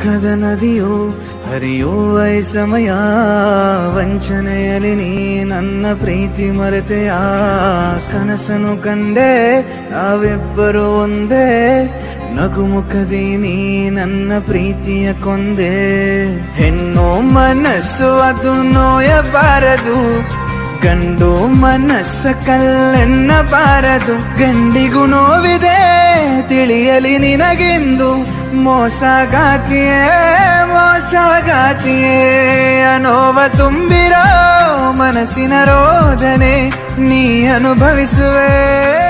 ದುಃಖದ ನದಿಯು ಹರಿಯುವ ಈ ಸಮಯ ವಂಚನೆಯಲ್ಲಿ ನೀ ನನ್ನ ಪ್ರೀತಿ ಮರೆತೆಯ ಕನಸನು ಕಂಡೆ ನಾವಿಬ್ಬರು ಒಂದೇ ನಗುಮುಖದಿ ನೀ ನನ್ನ ಪ್ರೀತಿಯ ಕೊಂದೆ ಹೆಣ್ಣು ಮನಸ್ಸು ಅದು ನೋಯಬಾರದು ಗಂಡು ಮನಸ್ಸ ಕಲ್ಲೆನ್ನಬಾರದು ಗಂಡಿಗೂ ನೋವಿದೆ ತಿಳಿಯಲಿ ನಿನಗೆಂದು ಮೋಸಗಾತಿಯೇ ಮೋಸಗಾತಿಯೇ ಅನೋವ ತುಂಬಿರೋ ಮನಸ್ಸಿನ ರೋದನೆ ನೀ ಅನುಭವಿಸುವೆ